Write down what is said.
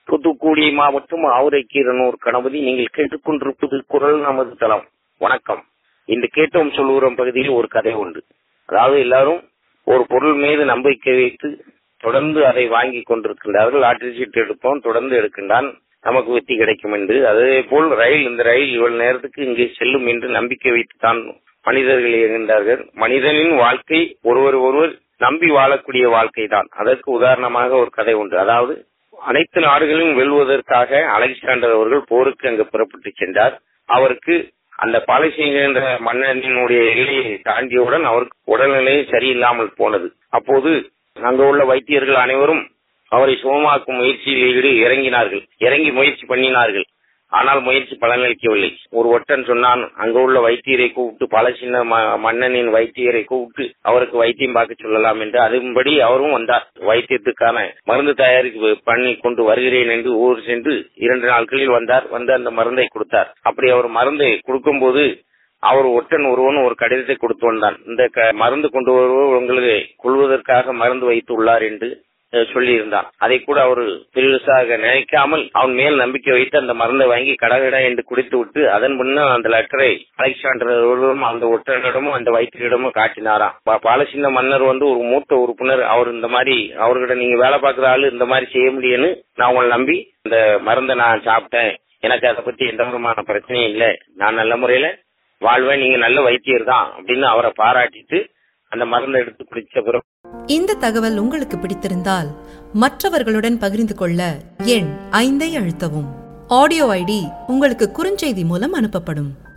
தூத்துக்குடி மாவட்டம் ஆவுரைக்கீரனூர் கணபதி நீங்கள் கேட்டுக்கொண்டிருப்பது குரல் நமது தளம் வணக்கம் இந்த கேட்டோம் சொல்லுகிறோம் பகுதியில் ஒரு கதை உண்டு அதாவது எல்லாரும் ஒரு பொருள் மீது நம்பிக்கை வைத்து தொடர்ந்து அதை வாங்கி கொண்டிருக்கின்றார்கள் லாட்டரி சீட்டு எடுப்போம் தொடர்ந்து எடுக்கின்றான் நமக்கு வெற்றி கிடைக்கும் என்று அதே போல் ரயில் இந்த ரயில் இவ்வளவு நேரத்துக்கு இங்கே செல்லும் என்று நம்பிக்கை வைத்து தான் மனிதர்கள் இயங்குகின்றார்கள் மனிதனின் வாழ்க்கை ஒருவர் ஒருவர் நம்பி வாழக்கூடிய வாழ்க்கை தான் அதற்கு உதாரணமாக ஒரு கதை உண்டு அதாவது அனைத்து நாடுகளையும் வெல்வதற்காக அலெக்சாண்டர் அவர்கள் போருக்கு அங்கு புறப்பட்டு சென்றார் அவருக்கு அந்த பாலசீன என்ற மன்னனினுடைய எல்லையை தாண்டியவுடன் அவருக்கு உடல்நிலை சரியில்லாமல் போனது அப்போது அங்கு உள்ள வைத்தியர்கள் அனைவரும் அவரை சுகமாக்கும் முயற்சியில் ஈடு இறங்கினார்கள் இறங்கி முயற்சி பண்ணினார்கள் ஆனால் முயற்சி பலனளிக்கவில்லை ஒரு ஒற்றன் சொன்னான் அங்க உள்ள வைத்தியரை கூப்பிட்டு பாலசீன மன்னனின் வைத்தியரை கூப்பிட்டு அவருக்கு வைத்தியம் பார்க்க சொல்லலாம் என்று அதன்படி அவரும் வந்தார் வைத்தியத்துக்கான மருந்து தயாரிப்பு பண்ணி கொண்டு வருகிறேன் என்று ஊர் சென்று இரண்டு நாட்களில் வந்தார் வந்து அந்த மருந்தை கொடுத்தார் அப்படி அவர் மருந்தை கொடுக்கும்போது அவர் ஒற்றன் ஒருவன் ஒரு கடிதத்தை கொடுத்து வந்தான் இந்த மருந்து கொண்டு வருவோர் உங்களுக்கு கொள்வதற்காக மருந்து வைத்து உள்ளார் என்று சொல்லியிருந்தான் அதை கூட அவர் பெருசாக நினைக்காமல் அவன் மேல் நம்பிக்கை வைத்து அந்த மருந்தை வாங்கி கடகட என்று குடித்து விட்டு அதன் முன்னும் அந்த லெட்டரை அலெக்சாண்டர் அந்த ஒற்றனிடமும் அந்த வைத்தியரிடமும் காட்டினாராம் பாலசின்ன மன்னர் வந்து ஒரு மூத்த உறுப்பினர் அவர் இந்த மாதிரி அவர்கிட்ட நீங்க வேலை பார்க்குற ஆளு இந்த மாதிரி செய்ய முடியும்னு நான் உங்களை நம்பி இந்த மருந்தை நான் சாப்பிட்டேன் எனக்கு அதை பத்தி எந்த விதமான பிரச்சனையும் இல்லை நான் நல்ல முறையில வாழ்வேன் நீங்க நல்ல வைத்தியர் தான் அப்படின்னு அவரை பாராட்டிட்டு அந்த மருந்தை எடுத்து குடிச்ச பிறகு இந்த தகவல் உங்களுக்கு பிடித்திருந்தால் மற்றவர்களுடன் பகிர்ந்து கொள்ள எண் ஐந்தை அழுத்தவும் ஆடியோ ஐடி உங்களுக்கு குறுஞ்செய்தி மூலம் அனுப்பப்படும்